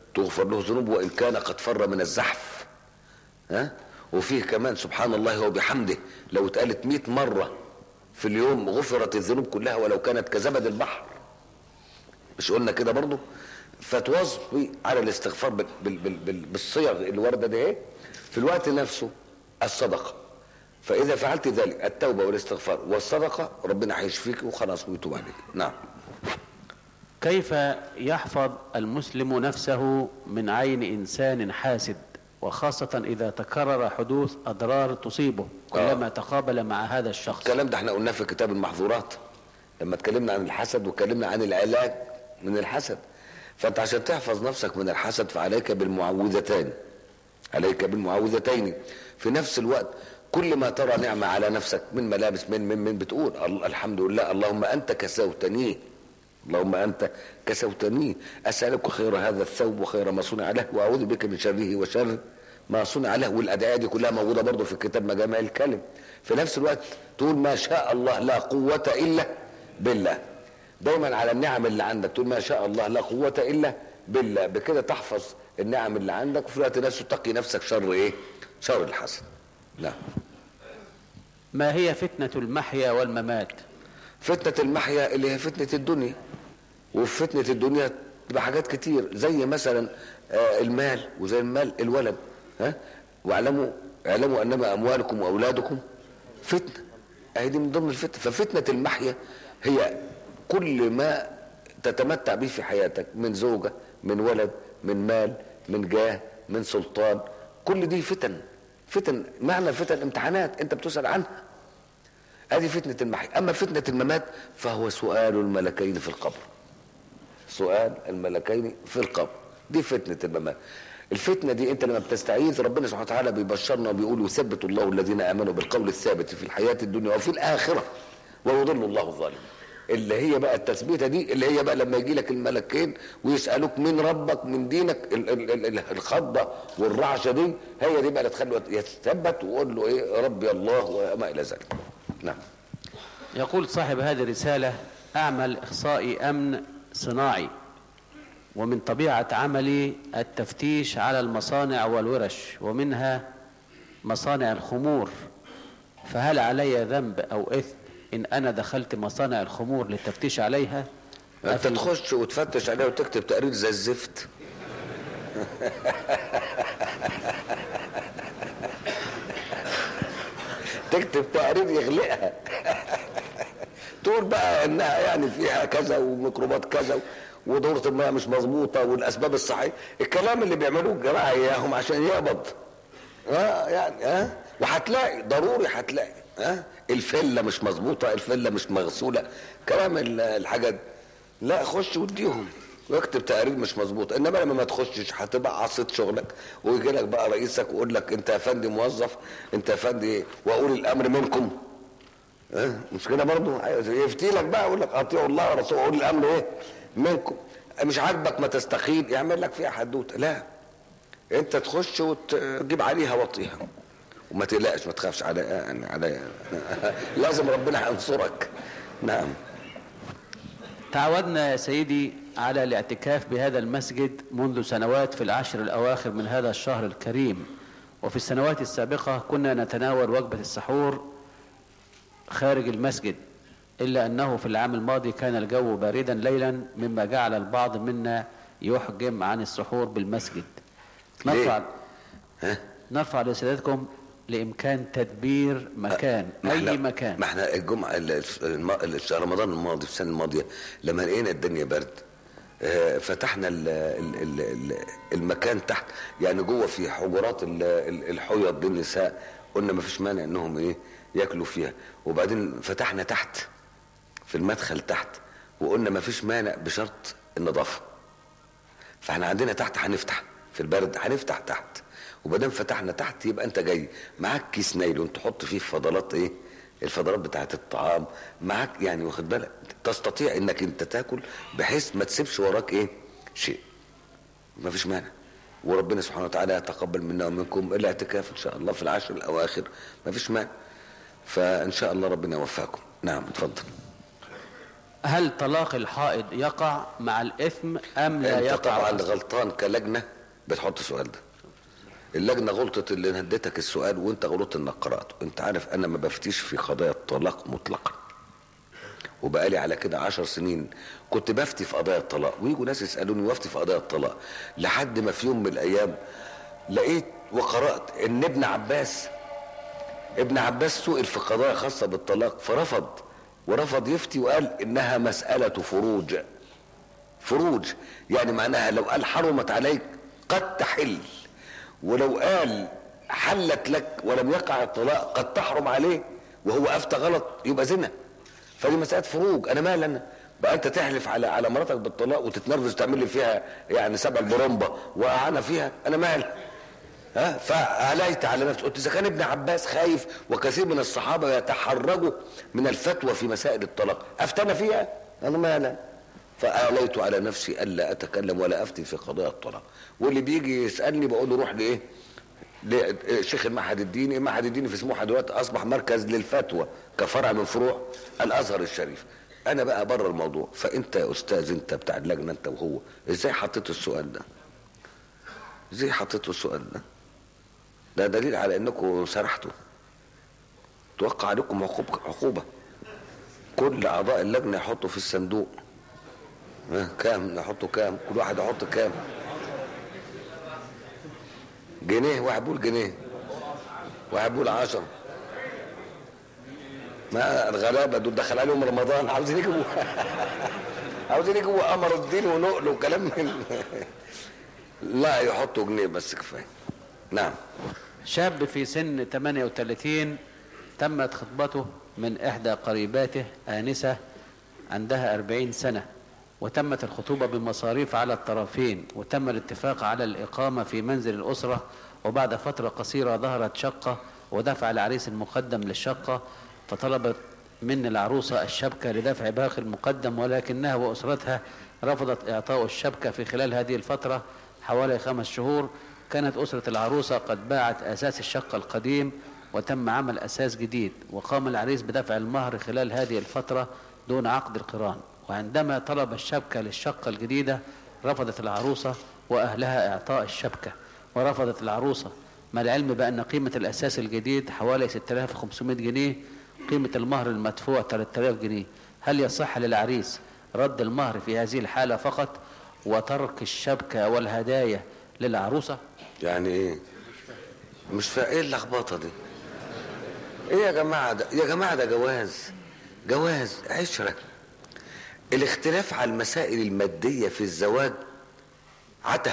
تغفر له ذنوبه وان كان قد فر من الزحف ها وفيه كمان سبحان الله وبحمده لو اتقالت 100 مره في اليوم غفرت الذنوب كلها ولو كانت كزبد البحر مش قلنا كده برضو فتواظبي على الاستغفار بال بال بال بال بالصيغ اللي وارده ده ايه في الوقت نفسه الصدقه فاذا فعلت ذلك التوبه والاستغفار والصدقه ربنا هيشفيك وخلاص ويتوب عليك نعم كيف يحفظ المسلم نفسه من عين إنسان حاسد وخاصة إذا تكرر حدوث أضرار تصيبه كلما تقابل مع هذا الشخص الكلام ده احنا قلناه في كتاب المحظورات لما اتكلمنا عن الحسد واتكلمنا عن العلاج من الحسد فانت عشان تحفظ نفسك من الحسد فعليك بالمعوذتين عليك بالمعوذتين في نفس الوقت كل ما ترى نعمة على نفسك من ملابس من من من بتقول ال- الحمد لله اللهم أنت كسوتني اللهم أنت كسوتني أسألك خير هذا الثوب وخير ما صنع له وأعوذ بك من شره وشر ما صنع له والأدعية دي كلها موجودة برضه في كتاب مجامع الكلم في نفس الوقت تقول ما شاء الله لا قوة إلا بالله دايما على النعم اللي عندك تقول ما شاء الله لا قوة إلا بالله بكده تحفظ النعم اللي عندك وفي الوقت نفسه تقي نفسك شر إيه شر الحسد لا ما هي فتنة المحيا والممات فتنة المحيا اللي هي فتنة الدنيا وفي فتنة الدنيا تبقى حاجات كتير زي مثلا آه، المال وزي المال الولد ها واعلموا اعلموا انما اموالكم واولادكم فتنة اهي دي من ضمن الفتنة ففتنة المحيا هي كل ما تتمتع به في حياتك من زوجة من ولد من مال من جاه من سلطان كل دي فتن فتن معنى الفتن امتحانات انت بتسأل عنها هذه فتنة المحيا أما فتنة الممات فهو سؤال الملكين في القبر سؤال الملكين في القبر دي فتنة الممات الفتنة دي انت لما بتستعيذ ربنا سبحانه وتعالى بيبشرنا وبيقول يثبت الله الذين امنوا بالقول الثابت في الحياة الدنيا وفي الآخرة ويضل الله الظالمين اللي هي بقى التثبيته دي اللي هي بقى لما يجي لك الملكين ويسالوك من ربك من دينك ال- ال- ال- ال- الخضه والرعشه دي هي دي بقى اللي تخليه يتثبت ويقول له ايه ربي الله وما الى ذلك نعم يقول صاحب هذه الرسالة أعمل إخصائي أمن صناعي ومن طبيعة عملي التفتيش على المصانع والورش ومنها مصانع الخمور فهل علي ذنب أو إثم إن أنا دخلت مصانع الخمور للتفتيش عليها انت أفي- تخش وتفتش عليها وتكتب تقرير زي الزفت تكتب تقرير يغلقها تقول بقى انها يعني فيها كذا وميكروبات كذا ودورة المياه مش مظبوطة والاسباب الصحية الكلام اللي بيعملوه الجماعة اياهم عشان يقبض اه يعني اه وهتلاقي ضروري هتلاقي اه الفله مش مظبوطه الفله مش مغسوله كلام ال- الحاجات دي. لا خش واديهم واكتب تقارير مش مظبوط انما لما ما تخشش هتبقى عصيت شغلك ويجي لك بقى رئيسك ويقول لك انت يا فندي موظف انت يا فندي واقول الامر منكم اه مش كده برضه عايز يفتي لك بقى يقول لك اطيعوا الله ورسوله واقول الامر ايه منكم مش عاجبك ما تستخيل يعمل لك فيها حدوته لا انت تخش وتجيب عليها وطيها وما تقلقش ما تخافش على يعني على لازم ربنا هينصرك نعم تعودنا يا سيدي على الاعتكاف بهذا المسجد منذ سنوات في العشر الأواخر من هذا الشهر الكريم وفي السنوات السابقة كنا نتناول وجبة السحور خارج المسجد إلا أنه في العام الماضي كان الجو باردا ليلا مما جعل البعض منا يحجم عن السحور بالمسجد نرفع ها نرفع لسيادتكم لإمكان تدبير مكان ما أي احنا- مكان ما احنا الجمعه ال- الم- الشهر رمضان الماضي في السنه الماضيه لما لقينا الدنيا برد آه، فتحنا ال ال ال ال المكان تحت يعني جوه في حجرات ال- ال- الحيض للنساء قلنا ما فيش مانع انهم ايه ياكلوا فيها وبعدين فتحنا تحت في المدخل تحت وقلنا ما فيش مانع بشرط النظافه فاحنا عندنا تحت هنفتح في البرد هنفتح تحت وبعدين فتحنا تحت يبقى انت جاي معاك كيس نايلون تحط فيه فضلات ايه الفضلات بتاعت الطعام معاك يعني واخد بالك تستطيع انك انت تاكل بحيث ما تسيبش وراك ايه شيء ما فيش مانع وربنا سبحانه وتعالى يتقبل منا ومنكم الاعتكاف ان شاء الله في العشر الاواخر ما فيش مانع فان شاء الله ربنا يوفقكم نعم اتفضل هل طلاق الحائض يقع مع الإثم أم لا انت يقع طبعا أصلاً؟ غلطان كلجنه بتحط السؤال ده اللجنه غلطت اللي هديتك السؤال وانت غلطت انك قراته انت عارف انا ما بفتيش في قضايا الطلاق مطلقا وبقالي على كده عشر سنين كنت بفتي في قضايا الطلاق ويجوا ناس يسالوني وافتي في قضايا الطلاق لحد ما في يوم من الايام لقيت وقرات ان ابن عباس ابن عباس سئل في قضايا خاصه بالطلاق فرفض ورفض يفتي وقال انها مساله فروج فروج يعني معناها لو قال حرمت عليك قد تحل ولو قال حلت لك ولم يقع الطلاق قد تحرم عليه وهو افتى غلط يبقى زنا فدي مساله فروج انا مال انا بقى انت تحلف على على مراتك بالطلاق وتتنرفز تعمل لي فيها يعني سبع البرمبه وانا فيها انا مال ها فعليت على نفسي قلت اذا كان ابن عباس خايف وكثير من الصحابه يتحرجوا من الفتوى في مسائل الطلاق افتنا فيها انا مالا فآليت على نفسي الا اتكلم ولا افتي في قضايا الطلاق واللي بيجي يسالني بقول له روح لايه لشيخ المعهد الديني المعهد الديني في سموحه دلوقتي اصبح مركز للفتوى كفرع من فروع الازهر الشريف انا بقى بره الموضوع فانت يا استاذ انت بتاع اللجنه انت وهو ازاي حطيت السؤال ده ازاي حطيتوا السؤال ده ده دليل على انكم سرحتوا توقع عليكم عقوبة, عقوبة كل اعضاء اللجنة يحطوا في الصندوق ها كام نحطوا كام كل واحد يحط كام جنيه واحد بيقول جنيه واحد بيقول عشرة ما الغلابة دول دخل عليهم رمضان عاوزين يجيبوا عاوزين يجيبوا قمر الدين ونقل وكلام من لا يحطوا جنيه بس كفايه نعم شاب في سن 38 تمت خطبته من إحدى قريباته آنسة عندها 40 سنة وتمت الخطوبة بمصاريف على الطرفين وتم الاتفاق على الإقامة في منزل الأسرة وبعد فترة قصيرة ظهرت شقة ودفع العريس المقدم للشقة فطلبت من العروسة الشبكة لدفع باقي المقدم ولكنها وأسرتها رفضت إعطاء الشبكة في خلال هذه الفترة حوالي خمس شهور كانت أسرة العروسة قد باعت أساس الشقة القديم وتم عمل أساس جديد وقام العريس بدفع المهر خلال هذه الفترة دون عقد القران وعندما طلب الشبكة للشقة الجديدة رفضت العروسة وأهلها إعطاء الشبكة ورفضت العروسة مع العلم بأن قيمة الأساس الجديد حوالي 6500 جنيه قيمة المهر المدفوع 3000 جنيه هل يصح للعريس رد المهر في هذه الحالة فقط وترك الشبكة والهدايا للعروسة يعني ايه مش فا ايه اللخبطه دي ايه يا جماعه ده يا جماعه ده جواز جواز عشره الاختلاف على المسائل الماديه في الزواج عته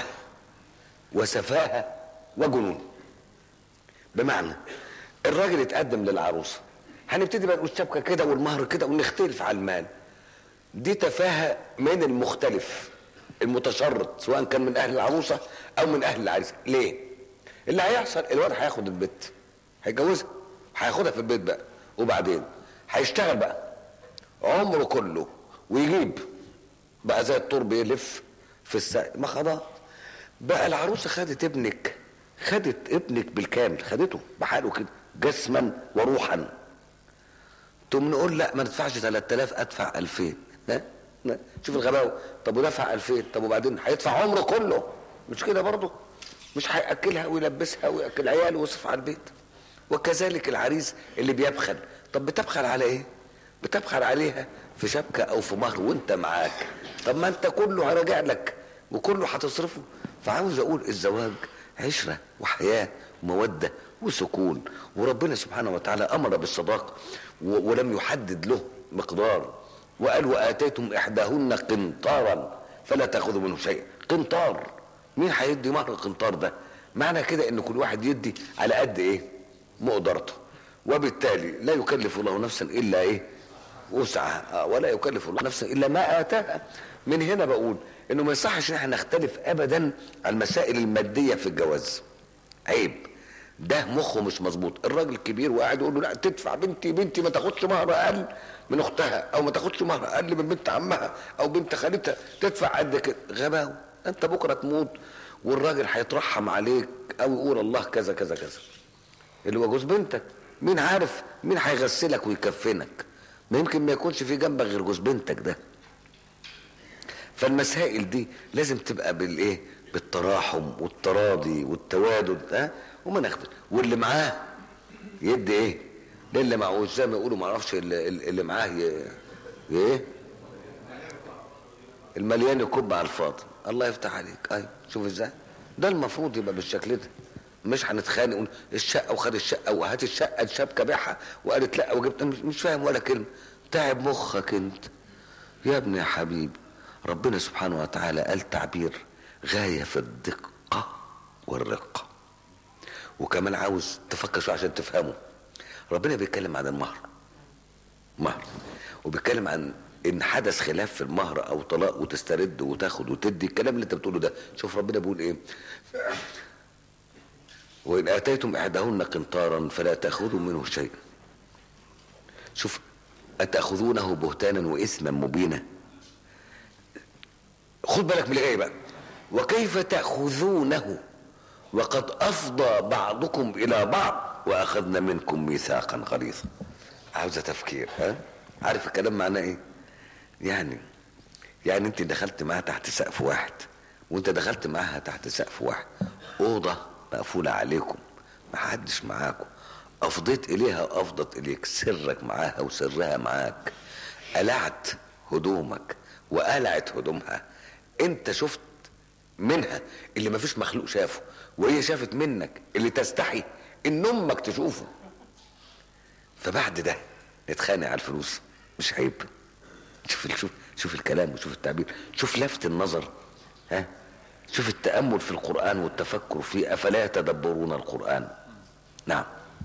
وسفاهه وجنون بمعنى الراجل اتقدم للعروسه هنبتدي بقى نقول شبكه كده والمهر كده ونختلف على المال دي تفاهه من المختلف المتشرط سواء كان من اهل العروسه او من اهل العريس ليه اللي هيحصل الواد هياخد البيت هيتجوزها هياخدها في البيت بقى وبعدين هيشتغل بقى عمره كله ويجيب بقى زي الطور بيلف في السقف ما خلاص بقى العروسه خدت ابنك خدت ابنك بالكامل خدته بحاله كده جسما وروحا تقوم نقول لا ما ندفعش 3000 ادفع 2000 ها لا. شوف الغباوه طب ودفع 2000 طب وبعدين هيدفع عمره كله مش كده برضه مش هياكلها ويلبسها وياكل عياله ويصرف على البيت وكذلك العريس اللي بيبخل طب بتبخل على ايه بتبخل عليها في شبكه او في مهر وانت معاك طب ما انت كله هراجع لك وكله هتصرفه فعاوز اقول الزواج عشره وحياه وموده وسكون وربنا سبحانه وتعالى امر بالصداق و- ولم يحدد له مقدار وقال واتيتم احداهن قنطارا فلا تاخذوا منه شيئا قنطار مين هيدي مهر القنطار ده معنى كده ان كل واحد يدي على قد ايه مقدرته وبالتالي لا يكلف الله نفسا الا ايه وسعها آه، ولا يكلف الله نفسا الا ما اتاها من هنا بقول انه ما يصحش ان احنا نختلف ابدا على المسائل الماديه في الجواز عيب ده مخه مش مظبوط الراجل كبير وقاعد يقول له لا تدفع بنتي بنتي ما تاخدش مهر اقل من اختها او ما تاخدش مهر اقل من بنت عمها او بنت خالتها تدفع قد كده غباوه انت بكره تموت والراجل هيترحم عليك او يقول الله كذا كذا كذا اللي هو جوز بنتك مين عارف مين هيغسلك ويكفنك ما يمكن ما يكونش في جنبك غير جوز بنتك ده فالمسائل دي لازم تبقى بالايه بالتراحم والتراضي والتوادد ها وما ناخد واللي معاه يدي ايه للي معهوش زي ما يقولوا ما اعرفش اللي, اللي معاه ي... ايه المليان يكب على الفاضي الله يفتح عليك اي شوف ازاي ده المفروض يبقى بالشكل ده مش هنتخانق ونقول الشقه وخد الشقه وهات الشقه الشبكه بيعها وقالت لا وجبت مش- مش فاهم ولا كلمه تعب مخك انت يا ابني يا حبيبي ربنا سبحانه وتعالى قال تعبير غايه في الدقه والرقه وكمان عاوز تفكر شويه عشان تفهمه ربنا بيتكلم عن المهر مهر وبيتكلم عن ان حدث خلاف في المهر او طلاق وتسترد وتاخد وتدي الكلام اللي انت بتقوله ده شوف ربنا بيقول ايه وان اتيتم احداهن قنطارا فلا تاخذوا منه شيئا شوف اتاخذونه بهتانا واثما مبينا خد بالك من اللي جاي بقى وكيف تاخذونه وقد افضى بعضكم الى بعض واخذنا منكم ميثاقا غليظا عاوزه تفكير ها عارف الكلام معناه ايه يعني يعني انت دخلت معاها تحت سقف واحد وانت دخلت معاها تحت سقف واحد اوضه مقفوله عليكم ما حدش معاكم افضيت اليها افضت اليك سرك معاها وسرها معاك قلعت هدومك وقلعت هدومها انت شفت منها اللي ما فيش مخلوق شافه وهي شافت منك اللي تستحي ان امك تشوفه فبعد ده نتخانق على الفلوس مش عيب شوف شوف شوف الكلام وشوف التعبير شوف لفت النظر ها شوف التأمل في القرآن والتفكر فيه أفلا يتدبرون القرآن نعم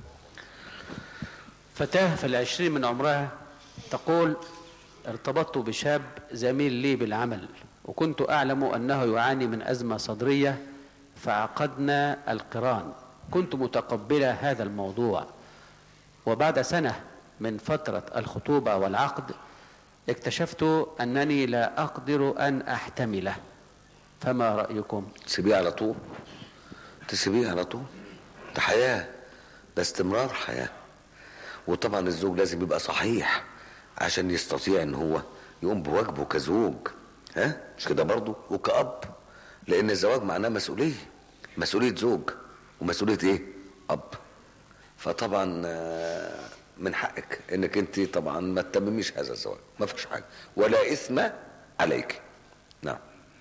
فتاة في العشرين من عمرها تقول ارتبطت بشاب زميل لي بالعمل وكنت أعلم أنه يعاني من أزمة صدرية فعقدنا القران كنت متقبلة هذا الموضوع وبعد سنة من فترة الخطوبة والعقد اكتشفت أنني لا أقدر أن أحتمله فما رأيكم؟ تسيبيه على طول تسيبيه على طول ده حياة ده استمرار حياة وطبعا الزوج لازم يبقى صحيح عشان يستطيع ان هو يقوم بواجبه كزوج ها مش كده برضه وكأب لان الزواج معناه مسؤولية مسؤولية زوج ومسؤولية ايه اب فطبعا آه، من حقك انك انت طبعا ما تتمميش هذا الزواج ما فيش حاجة ولا اثم عليك نعم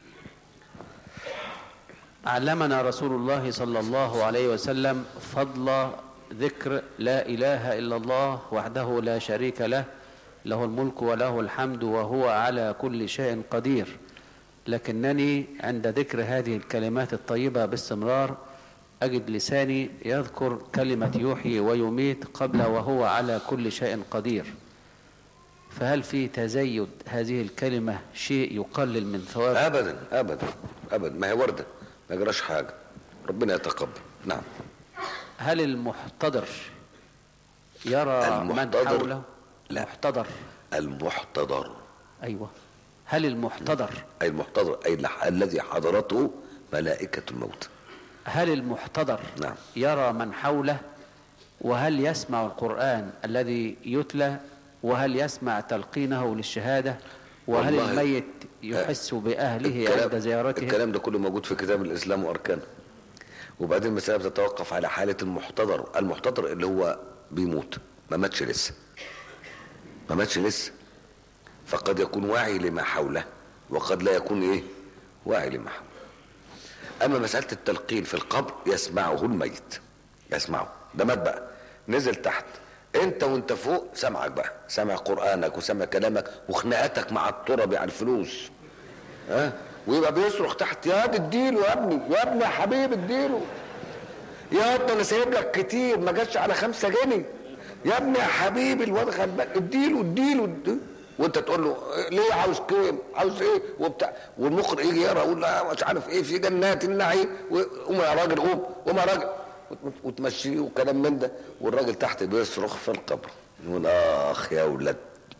علمنا رسول الله صلى الله عليه وسلم فضل ذكر لا اله الا الله وحده لا شريك له له الملك وله الحمد وهو على كل شيء قدير لكنني عند ذكر هذه الكلمات الطيبه باستمرار اجد لساني يذكر كلمه يحيي ويميت قبل وهو على كل شيء قدير فهل في تزيد هذه الكلمه شيء يقلل من ثواب ابدا ابدا ابدا ما هي ورده ما يجراش حاجه ربنا يتقبل نعم هل المحتضر يرى من المحتضر؟ حوله لا. محتضر المحتضر ايوه هل المحتضر اي المحتضر اي الح- الذي حضرته ملائكه الموت هل المحتضر نعم. يرى من حوله وهل يسمع القرآن الذي يتلى وهل يسمع تلقينه للشهادة وهل والله الميت يحس بأهله عند زيارته الكلام ده كله موجود في كتاب الاسلام واركانه وبعدين المسألة بتتوقف على حالة المحتضر المحتضر اللي هو بيموت ما ماتش لسه ما ماتش لسه فقد يكون واعي لما حوله وقد لا يكون ايه واعي لما حوله اما مسألة التلقين في القبر يسمعه الميت يسمعه ده مات بقى نزل تحت انت وانت فوق سمعك بقى سمع قرآنك وسمع كلامك وخناقاتك مع التربي على الفلوس ها ويبقى بيصرخ تحت يا واد اديله يا ابني يا ابني يا حبيبي اديله يا ابني انا سايب لك كتير ما جاتش على خمسة جنيه يا ابني يا حبيبي الواد غلبان اديله اديله اديله. وانت تقول له ليه عاوز كام عاوز ايه وبتاع والمخرج يجي يقرا يقول لا مش عارف ايه في جنات النعيم قوم يا راجل قوم قوم يا راجل وت- وتمشيه وكلام من ده والراجل تحت بيصرخ في القبر يقول اخ يا ولاد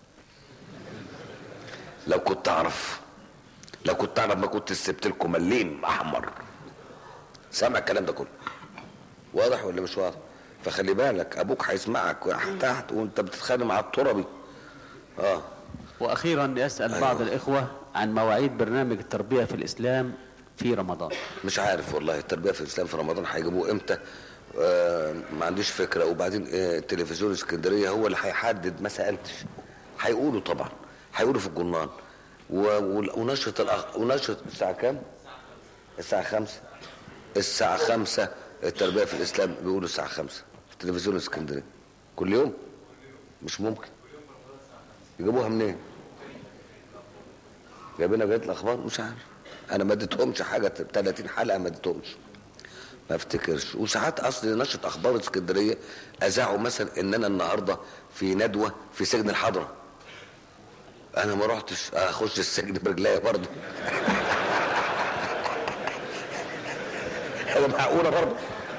لو كنت اعرف لو كنت اعرف ما كنت سبت لكم مليم احمر سامع الكلام ده كله واضح ولا مش واضح فخلي بالك ابوك هيسمعك تحت وانت بتتخانق مع التربي اه وأخيرا يسأل بعض الإخوة عن مواعيد برنامج التربية في الإسلام في رمضان مش عارف والله التربيه في الاسلام في رمضان هيجيبوه امتى آه ما عنديش فكره وبعدين آه التلفزيون اسكندريه هو اللي هيحدد ما سالتش هيقولوا طبعا هيقولوا في الجرنان و- و- ونشره الأخ... ونشره الساعه كام؟ الساعه 5 الساعه 5 التربيه في الاسلام بيقولوا الساعه 5 في تلفزيون اسكندريه كل يوم مش ممكن يجيبوها منين؟ جايبينها جايه الاخبار مش عارف انا ما اديتهمش حاجه 30 حلقه ما اديتهمش ما افتكرش وساعات اصل نشره اخبار اسكندريه اذاعوا مثلا ان انا النهارده في ندوه في سجن الحضره انا ما رحتش اخش السجن برجليا برضه هذا معقوله برضه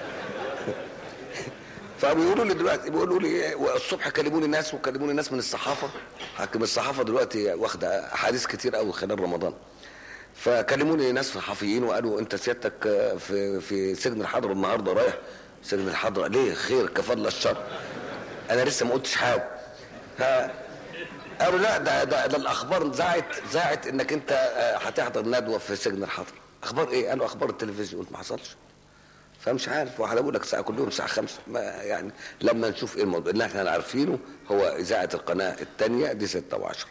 فبيقولوا لي دلوقتي بيقولوا لي إيه، والصبح كلموني ناس وكلموني ناس من الصحافه حكم الصحافه دلوقتي واخده احاديث كتير قوي خلال رمضان فكلموني ناس صحفيين وقالوا انت سيادتك آه، في في سجن الحضر النهارده رايح سجن الحضر ليه خير كفضل الشر انا لسه ما قلتش حاجه ها قالوا لا ده ده, ده الاخبار ذاعت ذاعت انك انت آه، هتحضر ندوه في سجن الحضر اخبار ايه قالوا اخبار التلفزيون قلت ما حصلش فمش عارف واحد اقول لك ساعه كل يوم الساعه 5 ما يعني لما نشوف ايه الموضوع اللي احنا عارفينه هو اذاعه القناه الثانيه دي 6 و10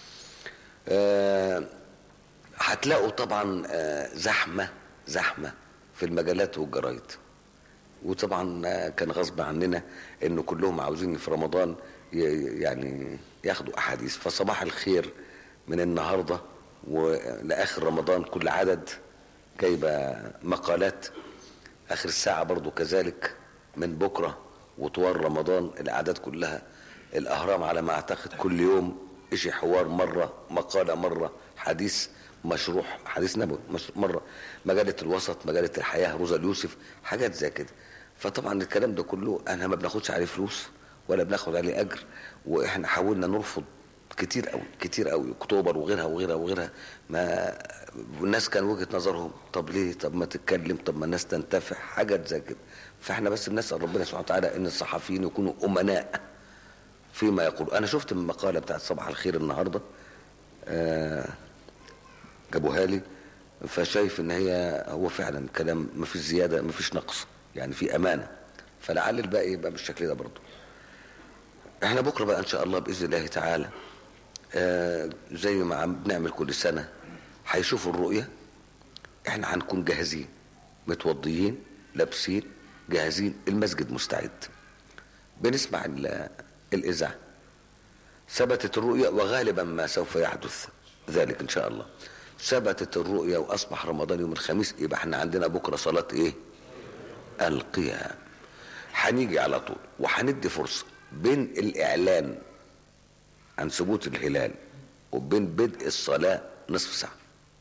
آه هتلاقوا طبعا آه زحمه زحمه في المجلات والجرايد وطبعا آه، كان غصب عننا انه كلهم عاوزين في رمضان ي- يعني ياخدوا احاديث فصباح الخير من النهارده ولاخر رمضان كل عدد جايبه مقالات اخر الساعه برضو كذلك من بكره وطوال رمضان الاعداد كلها الاهرام على ما اعتقد كل يوم اشي حوار مره مقاله مره حديث مشروح حديث نبوي مش- مره مجله الوسط مجله الحياه روزا اليوسف حاجات زي كده فطبعا الكلام ده كله انا ما بناخدش عليه فلوس ولا بناخد عليه اجر واحنا حاولنا نرفض كتير قوي كتير قوي اكتوبر وغيرها وغيرها وغيرها ما الناس كان وجهه نظرهم طب ليه طب ما تتكلم طب ما الناس تنتفع حاجات زي كده فاحنا بس بنسال ربنا سبحانه وتعالى ان الصحفيين يكونوا امناء فيما يقول انا شفت المقاله بتاعت صباح الخير النهارده آه جابوها لي فشايف ان هي هو فعلا كلام ما فيش زياده ما فيش نقص يعني في امانه فلعل الباقي يبقى بالشكل ده برضه احنا بكره بقى ان شاء الله باذن الله تعالى آه زي ما عم بنعمل كل سنه هيشوفوا الرؤيه احنا هنكون جاهزين متوضيين لابسين جاهزين المسجد مستعد بنسمع ال- الاذاعه ثبتت الرؤيا وغالبا ما سوف يحدث ذلك ان شاء الله ثبتت الرؤيا واصبح رمضان يوم الخميس يبقى احنا عندنا بكره صلاه ايه القيام هنيجي على طول وهندي فرصه بين الاعلان عن ثبوت الهلال وبين بدء الصلاه نصف ساعه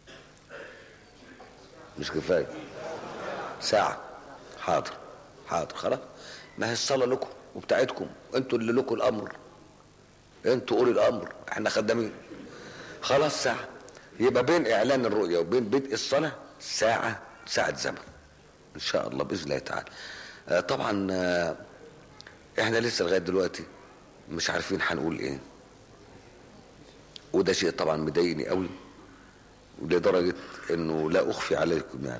مش كفايه ساعه حاضر حاضر خلاص ما هي الصلاه لكم وبتاعتكم انتوا اللي لكم الامر انتوا اولي الامر احنا خدامين خلاص ساعه يبقى بين اعلان الرؤيا وبين بدء الصلاه ساعه ساعه زمن ان شاء الله باذن الله تعالى آه طبعا آه احنا لسه لغايه دلوقتي مش عارفين هنقول ايه وده شيء طبعا مضايقني قوي لدرجه انه لا اخفي عليكم يعني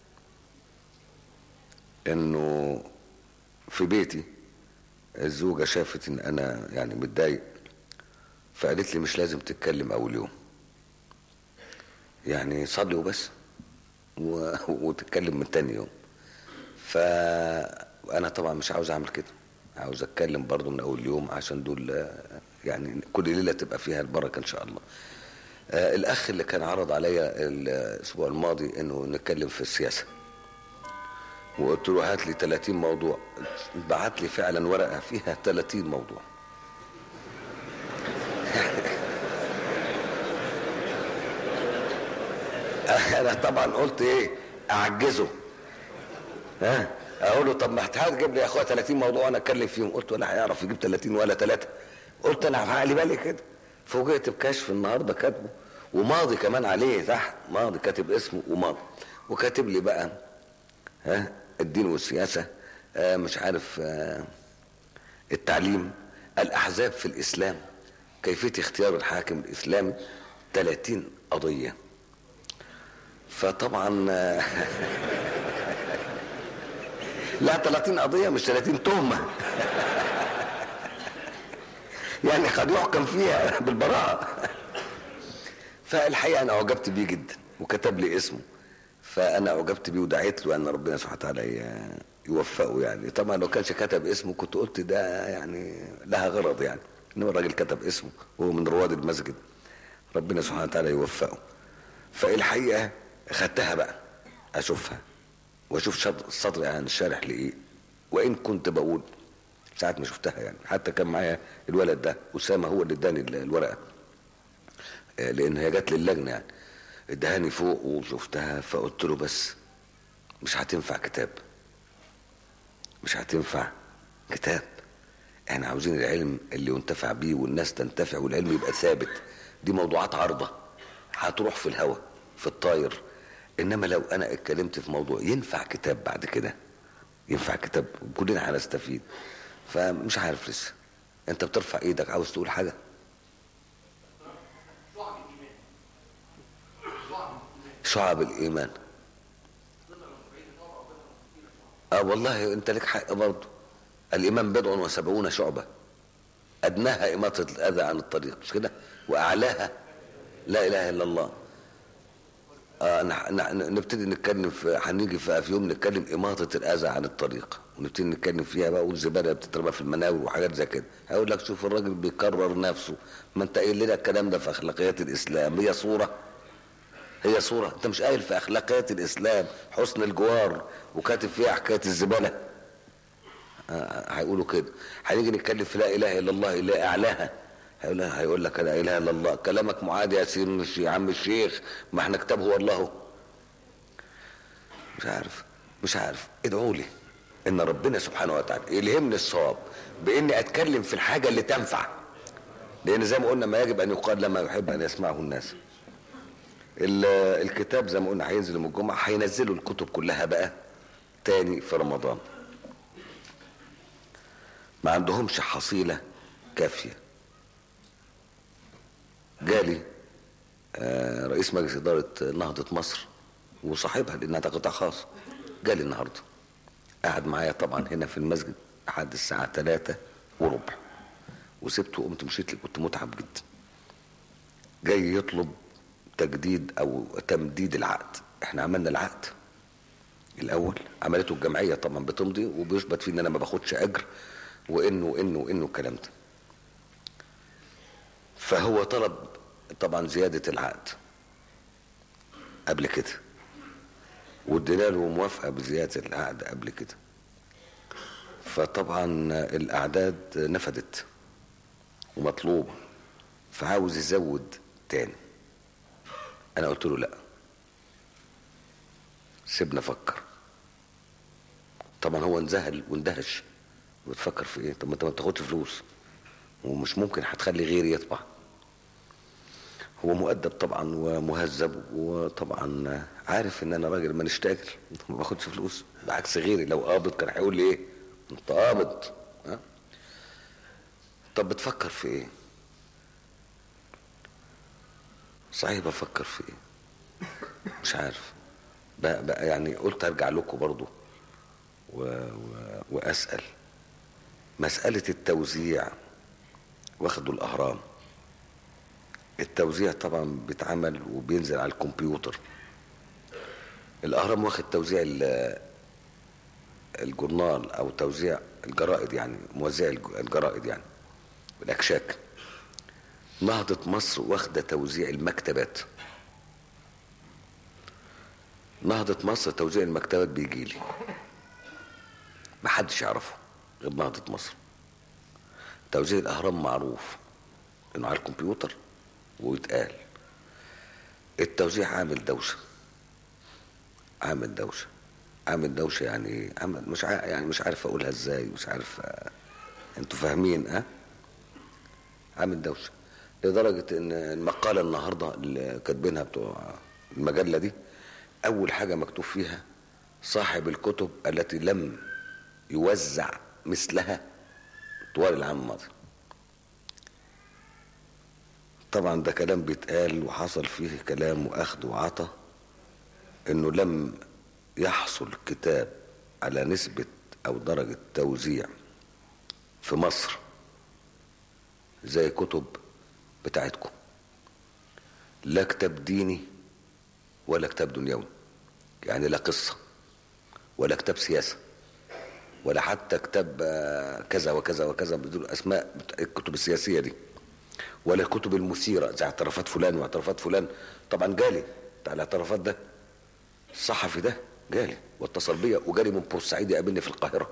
انه في بيتي الزوجه شافت ان انا يعني متضايق فقالت لي مش لازم تتكلم اول يوم يعني صلي وبس و... وتتكلم من تاني يوم فانا طبعا مش عاوز اعمل كده عاوز اتكلم برضو من اول يوم عشان دول آه، يعني كل ليله تبقى فيها البركه ان شاء الله آه الاخ اللي كان عرض عليا الاسبوع الماضي انه نتكلم في السياسه وقلت له هات لي 30 موضوع بعت لي فعلا ورقه فيها 30 موضوع انا طبعا قلت ايه اعجزه ها اقول له طب ما هتجيب لي يا اخويا 30 موضوع وانا اتكلم فيهم قلت ولا هيعرف يجيب 30 ولا ثلاثه قلت انا في عقلي بالي كده فوجئت بكشف النهارده كاتبه وماضي كمان عليه تحت ماضي كاتب اسمه وماضي وكاتب لي بقى ها الدين والسياسه آه مش عارف آه التعليم الاحزاب في الاسلام كيفيه اختيار الحاكم الاسلامي 30 قضية فطبعا لا 30 قضية مش 30 تهمة يعني قد يحكم فيها بالبراءة فالحقيقة أنا أعجبت بيه جدا وكتب لي اسمه فأنا أعجبت بيه ودعيت له أن ربنا سبحانه وتعالى يوفقه يعني طبعا لو كانش كتب اسمه كنت قلت ده يعني لها غرض يعني إنما الراجل كتب اسمه وهو من رواد المسجد ربنا سبحانه وتعالى يوفقه فالحقيقة خدتها بقى أشوفها واشوف صدري عن الشارح لايه وان كنت بقول ساعة ما شفتها يعني حتى كان معايا الولد ده اسامه هو اللي اداني الورقه لان هي جت للجنه يعني ادهاني فوق وشفتها فقلت له بس مش هتنفع كتاب مش هتنفع كتاب احنا عاوزين العلم اللي ينتفع بيه والناس تنتفع والعلم يبقى ثابت دي موضوعات عارضه هتروح في الهواء في الطاير انما لو انا اتكلمت في موضوع ينفع كتاب بعد كده ينفع كتاب كلنا هنستفيد فمش عارف لسه انت بترفع ايدك عاوز تقول حاجه شعب الايمان اه والله انت لك حق برضه الايمان بضع وسبعون شعبه ادناها اماطه الاذى عن الطريق مش كده واعلاها لا اله الا الله آه نبتدي نتكلم في هنيجي في يوم نتكلم إماطة الأذى عن الطريق ونبتدي نتكلم فيها بقى والزبالة بتترمى في المناور وحاجات زي كده هقول لك شوف الراجل بيكرر نفسه ما أنت قايل لنا الكلام ده في أخلاقيات الإسلام هي صورة هي صورة أنت مش قايل في أخلاقيات الإسلام حسن الجوار وكاتب فيها حكاية الزبالة آه هيقولوا كده هنيجي نتكلم في لا إله إلا الله إلا أعلاها هيقول هيقول لك لا اله الا الله كلامك معادي يا سيدي يا عم الشيخ ما احنا كتاب هو الله مش عارف مش عارف ادعوا لي ان ربنا سبحانه وتعالى يلهمني الصواب باني اتكلم في الحاجه اللي تنفع لان زي ما قلنا ما يجب ان يقال لما يحب ان يسمعه الناس الكتاب زي ما قلنا هينزل يوم الجمعه هينزلوا الكتب كلها بقى تاني في رمضان ما عندهمش حصيله كافيه جالي آه رئيس مجلس إدارة نهضة مصر وصاحبها لأنها قطاع خاص جالي النهاردة قعد معايا طبعا هنا في المسجد لحد الساعة ثلاثة وربع وسبته وقمت مشيت لي كنت متعب جدا جاي يطلب تجديد أو تمديد العقد احنا عملنا العقد الأول عملته الجمعية طبعا بتمضي وبيثبت فيه إن أنا ما باخدش أجر وإنه وإنه وإنه الكلام ده فهو طلب طبعا زيادة العقد قبل كده وادينا له موافقة بزيادة العقد قبل كده فطبعا الأعداد نفدت ومطلوبة فعاوز يزود تاني أنا قلت له لأ سيبنا فكر طبعا هو انذهل واندهش بتفكر في ايه طب ما انت ما بتاخدش فلوس ومش ممكن هتخلي غيري يطبع هو مؤدب طبعا ومهذب وطبعا عارف ان انا راجل مانيش تاجر ما باخدش فلوس بعكس غيري لو قابض كان هيقول لي ايه انت قابض ها طب بتفكر في ايه صحيح بفكر في ايه مش عارف بقى, بقى يعني قلت ارجع لكم برضو و... و... واسال مساله التوزيع واخدوا الاهرام التوزيع طبعا بيتعمل وبينزل على الكمبيوتر الاهرام واخد توزيع الجورنال او توزيع الجرائد يعني موزع الجرائد يعني الاكشاك نهضة مصر واخدة توزيع المكتبات نهضة مصر توزيع المكتبات بيجي لي محدش يعرفه غير نهضة مصر توزيع الأهرام معروف إنه على الكمبيوتر ويتقال التوزيع عامل دوشة عامل دوشة عامل دوشة يعني عامل مش عارف يعني مش عارف أقولها إزاي مش عارف أنتوا فاهمين أه عامل دوشة لدرجة إن المقالة النهاردة اللي كاتبينها بتوع المجلة دي أول حاجة مكتوب فيها صاحب الكتب التي لم يوزع مثلها طوال العام الماضي طبعا ده كلام بيتقال وحصل فيه كلام واخد وعطى انه لم يحصل كتاب على نسبة او درجة توزيع في مصر زي كتب بتاعتكم لا كتاب ديني ولا كتاب دنيوي يعني لا قصة ولا كتاب سياسة ولا حتى كتاب آه، كذا وكذا وكذا بدون اسماء بت- الكتب السياسية دي ولا الكتب المثيرة زي اعترافات فلان واعترافات فلان طبعا جالي بتاع الاعترافات ده الصحفي ده جالي واتصل بيا وجالي من بورسعيد يقابلني في القاهرة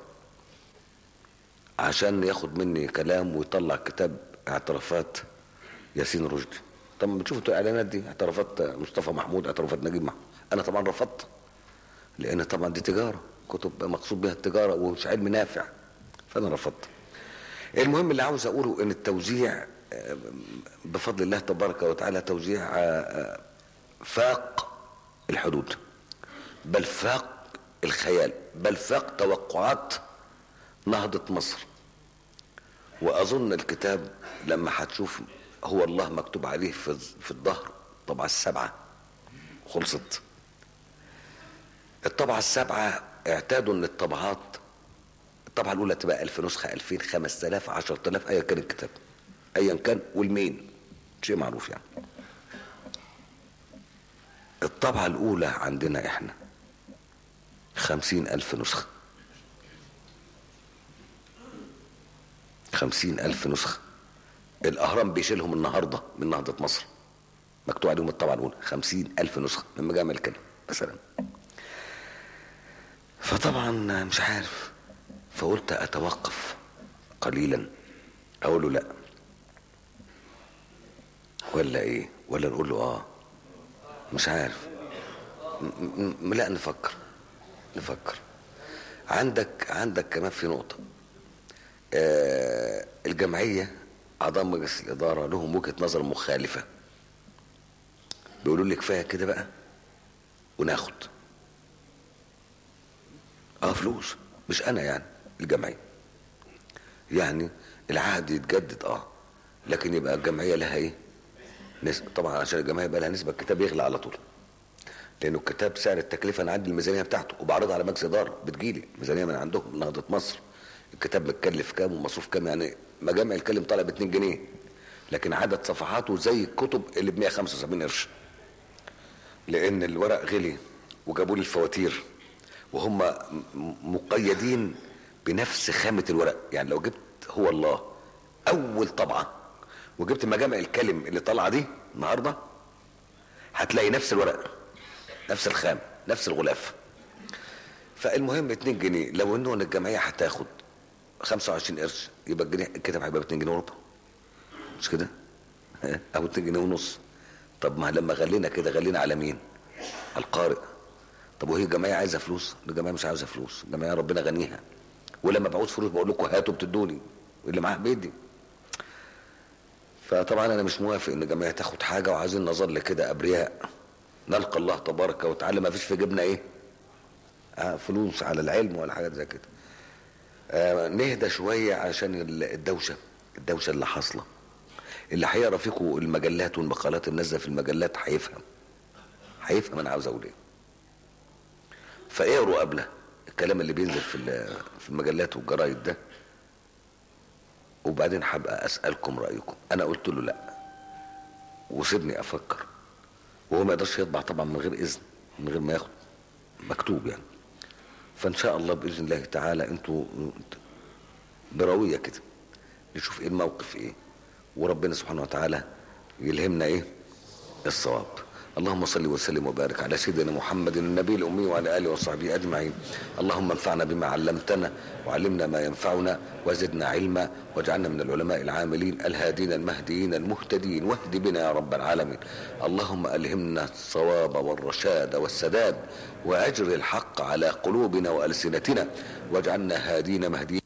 عشان ياخد مني كلام ويطلع كتاب اعترافات ياسين رشدي طبعا بتشوفوا انتوا الاعلانات دي اعترافات مصطفى محمود اعترافات نجيب محمود انا طبعا رفضت لان طبعا دي تجاره كتب مقصود بها التجاره ومش علم نافع فانا رفضت المهم اللي عاوز اقوله ان التوزيع آه، بفضل الله تبارك وتعالى توزيع آه، آه، فاق الحدود بل فاق الخيال بل فاق توقعات نهضة مصر وأظن الكتاب لما هتشوف هو الله مكتوب عليه في في الظهر طبعة السبعة خلصت الطبعة السبعة اعتادوا ان الطبعات الطبعة الأولى تبقى 1000 نسخة 2000 5000 10000 أيا كان الكتاب أيا كان والمين شيء معروف يعني الطبعة الأولى عندنا إحنا خمسين ألف نسخة خمسين ألف نسخة الأهرام بيشيلهم النهاردة من نهضة مصر مكتوب عليهم الطبعة الأولى خمسين ألف نسخة من مجامع الكلام مثلا فطبعا مش عارف فقلت أتوقف قليلا أقول له لا ولا إيه ولا نقول له آه مش عارف م- م- لا نفكر نفكر عندك عندك كمان في نقطة آه الجمعية أعضاء مجلس الإدارة لهم وجهة نظر مخالفة بيقولوا لي كفاية كده بقى وناخد اه فلوس مش انا يعني الجمعية يعني العهد يتجدد اه لكن يبقى الجمعية لها ايه نسبة طبعا عشان الجمعية يبقى لها نسبة الكتاب يغلى على طول لانه الكتاب سعر التكلفة انا عندي الميزانية بتاعته وبعرضها على مجلس إدارة بتجيلي ميزانية من عندهم من نهضة مصر الكتاب متكلف كام ومصروف كام يعني مجامع الكلم طالع ب 2 جنيه لكن عدد صفحاته زي الكتب اللي ب 175 قرش لان الورق غلي وجابوا لي الفواتير وهم م- مقيدين بنفس خامة الورق يعني لو جبت هو الله اول طبعة وجبت مجامع الكلم اللي طالعة دي النهاردة هتلاقي نفس الورق نفس الخام نفس الغلاف فالمهم 2 جنيه لو انه الجمعية هتاخد 25 قرش يبقى الجنيه الكتاب هيبقى ب 2 جنيه وربع مش كده؟ او 2 جنيه ونص طب ما لما غلينا كده غلينا على مين؟ على القارئ طب وهي الجمعيه عايزه فلوس؟ الجمعيه مش عايزه فلوس، الجمعيه ربنا غنيها ولما بعوز فلوس بقول لكم هاتوا بتدوني واللي معاه بيدي فطبعا انا مش موافق ان الجمعيه تاخد حاجه وعايزين نظل كده ابرياء نلقى الله تبارك وتعالى ما فيش في جيبنا ايه؟ آه فلوس على العلم ولا حاجات زي كده. آه نهدى شويه عشان الدوشه الدوشه اللي حاصله. اللي هيقرا فيكم المجلات والمقالات النازله في المجلات هيفهم. هيفهم انا عاوز اقول ايه. فاقروا قبله الكلام اللي بينزل في ال- في المجلات والجرايد ده وبعدين هبقى اسالكم رايكم انا قلت له لا وسيبني افكر وهو ما يقدرش يطبع طبعا من غير اذن من غير ما ياخد مكتوب يعني فان شاء الله باذن الله تعالى انتوا براويه كده نشوف ايه الموقف ايه وربنا سبحانه وتعالى يلهمنا ايه الصواب اللهم صل وسلم وبارك على سيدنا محمد النبي الأمي وعلى آله وصحبه أجمعين اللهم انفعنا بما علمتنا وعلمنا ما ينفعنا وزدنا علما واجعلنا من العلماء العاملين الهادين المهديين المهتدين واهد بنا يا رب العالمين اللهم ألهمنا الصواب والرشاد والسداد وأجر الحق على قلوبنا وألسنتنا واجعلنا هادين مهديين